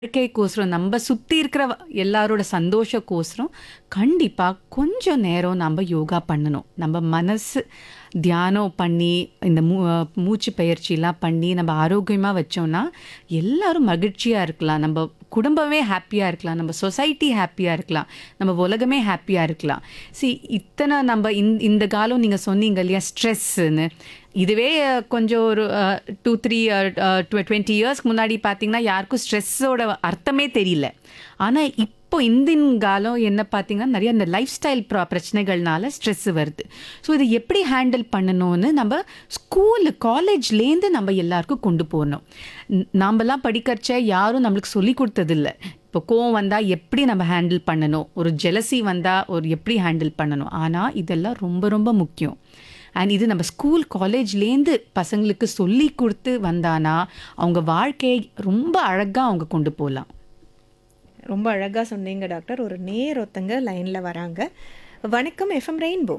வாழ்க்கைக்கோசரம் நம்ம சுற்றி இருக்கிற எல்லாரோட சந்தோஷக்கோசரம் கண்டிப்பாக கொஞ்சம் நேரம் நம்ம யோகா பண்ணணும் நம்ம மனசு தியானம் பண்ணி இந்த மூ மூச்சு பயிற்சிலாம் பண்ணி நம்ம ஆரோக்கியமாக வச்சோம்னா எல்லாரும் மகிழ்ச்சியாக இருக்கலாம் நம்ம குடும்பமே ஹாப்பியாக இருக்கலாம் நம்ம சொசைட்டி ஹாப்பியாக இருக்கலாம் நம்ம உலகமே ஹாப்பியாக இருக்கலாம் சி இத்தனை நம்ம இந்த இந்த காலம் நீங்கள் சொன்னீங்க இல்லையா ஸ்ட்ரெஸ்ஸுன்னு இதுவே அஹ், கொஞ்சம் ஒரு டூ த்ரீ டுவெண்ட்டி இயர்ஸ்க்கு முன்னாடி பார்த்தீங்கன்னா யாருக்கும் ஸ்ட்ரெஸ்ஸோட அர்த்தமே தெரியல ஆனால் இப்போ இந்தின் காலம் என்ன பார்த்தீங்கன்னா நிறைய இந்த லைஃப் ஸ்டைல் பிரச்சனைகள்னால ஸ்ட்ரெஸ் வருது ஸோ இதை எப்படி ஹேண்டில் பண்ணணும்னு நம்ம ஸ்கூலு காலேஜ்லேருந்து நம்ம எல்லாருக்கும் கொண்டு போகணும் ந- நாமெல்லாம் படிக்கிறச்ச யாரும் நம்மளுக்கு சொல்லி கொடுத்ததில்ல இப்போ கோவம் வந்தால் எப்படி நம்ம ஹேண்டில் பண்ணணும் ஒரு ஜெலசி வந்தால் ஒரு எப்படி ஹேண்டில் பண்ணணும் ஆனால் இதெல்லாம் ரொம்ப ரொம்ப முக்கியம் அண்ட் இது நம்ம ஸ்கூல் காலேஜ்லேருந்து பசங்களுக்கு சொல்லி கொடுத்து வந்தானா அவங்க வாழ்க்கையை ரொம்ப அழகாக அவங்க கொண்டு போகலாம் ரொம்ப அழகாக சொன்னீங்க டாக்டர் ஒரு நேர் ஒருத்தங்க லைனில் வராங்க வணக்கம் எஃப்எம் ரெயின்போ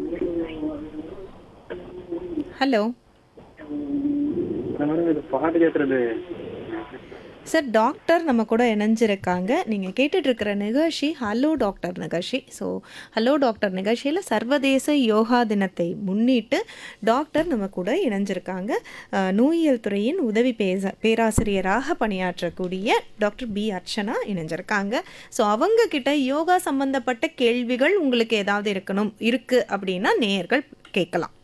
ஹலோ மேடம் இது பாட்டு கேட்கறது சார் டாக்டர் நம்ம கூட இணைஞ்சிருக்காங்க நீங்கள் கேட்டுட்ருக்கிற நிகழ்ச்சி ஹலோ டாக்டர் நிகழ்ச்சி ஸோ ஹலோ டாக்டர் நிகழ்ச்சியில் சர்வதேச யோகா தினத்தை முன்னிட்டு டாக்டர் நம்ம கூட இணைஞ்சிருக்காங்க அஹ், நோயியல் துறையின் உதவி பேச பேராசிரியராக பணியாற்றக்கூடிய டாக்டர் பி அர்ச்சனா இணைஞ்சிருக்காங்க ஸோ அவங்க கிட்ட யோகா சம்பந்தப்பட்ட கேள்விகள் உங்களுக்கு ஏதாவது இருக்கணும் இருக்கு அப்படின்னா நேயர்கள் கேட்கலாம்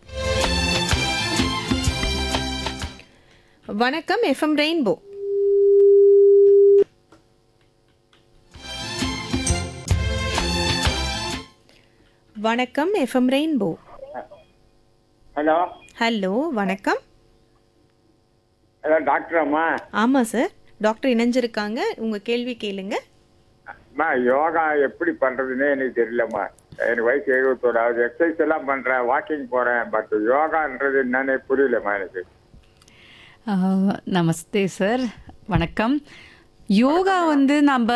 வணக்கம் எஃப்எம் ரெயின்போ வணக்கம் எஃப்எம் ரெயின்போ ஹலோ ஹலோ வணக்கம் ஹலோ டாக்டர் அம்மா ஆமாம் சார் டாக்டர் இணைஞ்சிருக்காங்க உங்கள் கேள்வி கேளுங்க அம்மா யோகா எப்படி பண்றதுன்னே எனக்கு தெரியலம்மா எனக்கு வயசு எழுபத்தோடு ஆகுது எக்ஸசைஸ் எல்லாம் பண்றேன் வாக்கிங் போறேன் பட் யோகான்றது என்னன்னே புரியலம்மா எனக்கு ஆஹ், நமஸ்தே சார் வணக்கம் யோகா வந்து நம்ம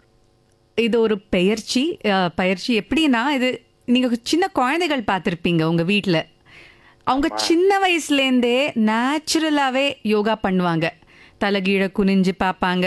இது ஒரு பயிற்சி ஆஹ், பயிற்சி எப்படின்னா இது நீங்கள் சின்ன குழந்தைகள் பார்த்துருப்பீங்க உங்கள் வீட்டில் அவங்க சின்ன வயசுலேருந்தே நேச்சுரலாகவே யோகா பண்ணுவாங்க தலைகீழ குனிஞ்சு பார்ப்பாங்க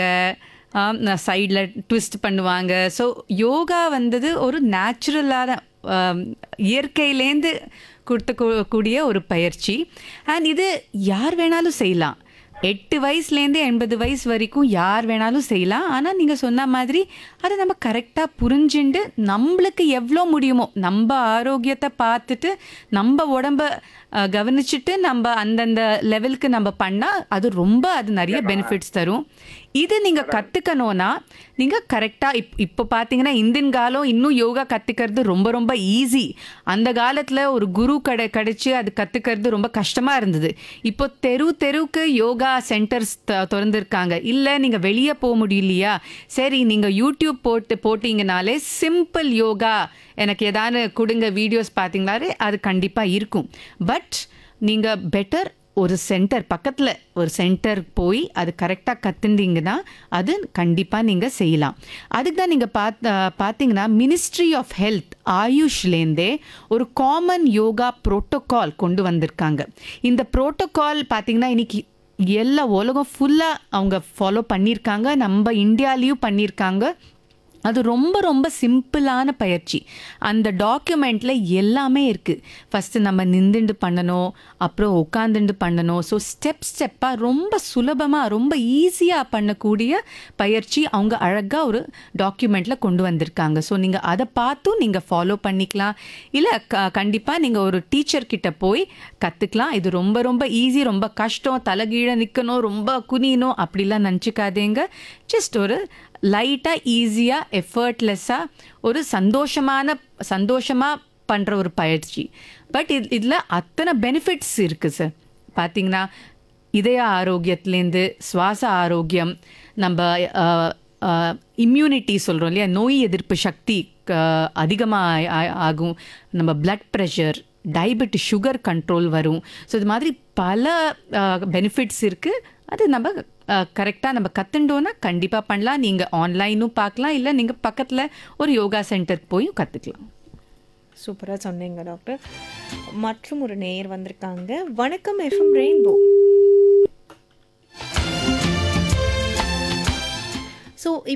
சைடில் ட்விஸ்ட் பண்ணுவாங்க ஸோ யோகா வந்தது ஒரு நேச்சுரலான ஆம், இயற்கையிலேருந்து கொடுத்த கூ- கூடிய ஒரு பயிற்சி அண்ட் இது யார் வேணாலும் செய்யலாம் எட்டு வயசுலேருந்து எண்பது வயசு வரைக்கும் யார் வேணாலும் செய்யலாம் ஆனால் நீங்கள் சொன்ன மாதிரி அதை நம்ம கரெக்டாக புரிஞ்சுண்டு நம்மளுக்கு எவ்வளோ முடியுமோ நம்ம ஆரோக்கியத்தை பார்த்துட்டு நம்ம உடம்ப அஹ், கவனிச்சுட்டு நம்ம அந்தந்த லெவலுக்கு நம்ம பண்ணால் அது ரொம்ப அது நிறைய பெனிஃபிட்ஸ் தரும் இது நீங்கள் கற்றுக்கணும்னா நீங்கள் கரெக்டாக இப் இப்போ பார்த்தீங்கன்னா இந்தின் காலம் இன்னும் யோகா கற்றுக்கிறது ரொம்ப ரொம்ப ஈஸி அந்த காலத்தில் ஒரு குரு கடை கிடைச்சி அது கற்றுக்கிறது ரொம்ப கஷ்டமாக இருந்தது இப்போ தெரு தெருவுக்கு யோகா சென்டர்ஸ் திறந்துருக்காங்க இல்லை நீங்கள் வெளியே போக முடியலையா சரி நீங்கள் யூடியூப் போட்டு போட்டிங்கனாலே சிம்பிள் யோகா எனக்கு ஏதாவது கொடுங்க வீடியோஸ் பார்த்தீங்களாலே அது கண்டிப்பாக இருக்கும் பட் நீங்கள் பெட்டர் ஒரு சென்டர் பக்கத்தில் ஒரு சென்டர் போய் அது கரெக்டாக கற்றுந்தீங்கன்னா அது கண்டிப்பாக நீங்கள் செய்யலாம் அதுக்கு தான் நீங்கள் பார்த்த பார்த்தீங்கன்னா மினிஸ்ட்ரி ஆஃப் ஹெல்த் ஆயுஷ்லேருந்தே ஒரு காமன் யோகா புரோட்டோகால் கொண்டு வந்திருக்காங்க இந்த புரோட்டோகால் பார்த்தீங்கன்னா இன்னைக்கு எல்லா உலகம் ஃபுல்லாக அவங்க ஃபாலோ பண்ணியிருக்காங்க நம்ம இந்தியாலேயும் பண்ணியிருக்காங்க அது ரொம்ப ரொம்ப சிம்பிளான பயிற்சி அந்த டாக்குமெண்ட்டில் எல்லாமே இருக்குது ஃபஸ்ட்டு நம்ம நின்றுண்டு பண்ணணும் அப்புறம் உட்காந்துண்டு பண்ணணும் ஸோ ஸ்டெப் ஸ்டெப்பாக ரொம்ப சுலபமாக ரொம்ப ஈஸியாக பண்ணக்கூடிய பயிற்சி அவங்க அழகாக ஒரு டாக்குமெண்ட்டில் கொண்டு வந்திருக்காங்க ஸோ நீங்கள் அதை பார்த்தும் நீங்கள் ஃபாலோ பண்ணிக்கலாம் இல்லை க கண்டிப்பாக நீங்கள் ஒரு டீச்சர் கிட்ட போய் கற்றுக்கலாம் இது ரொம்ப ரொம்ப ஈஸி ரொம்ப கஷ்டம் தலைகீழ நிற்கணும் ரொம்ப குனியணும் அப்படிலாம் நினச்சிக்காதீங்க ஜஸ்ட் ஒரு லைட்டாக ஈஸியாக எஃபர்ட்லெஸ்ஸாக ஒரு சந்தோஷமான சந்தோஷமாக பண்ணுற ஒரு பயிற்சி பட் இது இதில் அத்தனை பெனிஃபிட்ஸ் இருக்குது சார் பார்த்தீங்கன்னா இதய ஆரோக்கியத்துலேருந்து சுவாச ஆரோக்கியம் நம்ம இம்யூனிட்டி சொல்கிறோம் இல்லையா நோய் எதிர்ப்பு சக்தி அதிகமாக ஆகும் நம்ம blood pressure diabetes sugar control வரும் ஸோ இது மாதிரி பல பெனிஃபிட்ஸ் இருக்குது அது நம்ம கரெக்டாக நம்ம கற்றுண்டோன்னா கண்டிப்பாக பண்ணலாம் நீங்கள் ஆன்லைனும் பார்க்கலாம் இல்லை நீங்கள் பக்கத்தில் ஒரு யோகா சென்டருக்கு போயும் கற்றுக்கலாம் சூப்பராக சொன்னீங்க டாக்டர் மற்றும் ஒரு நேயர் வந்திருக்காங்க வணக்கம் எஃப்எம் ரெயின்போ ஸோ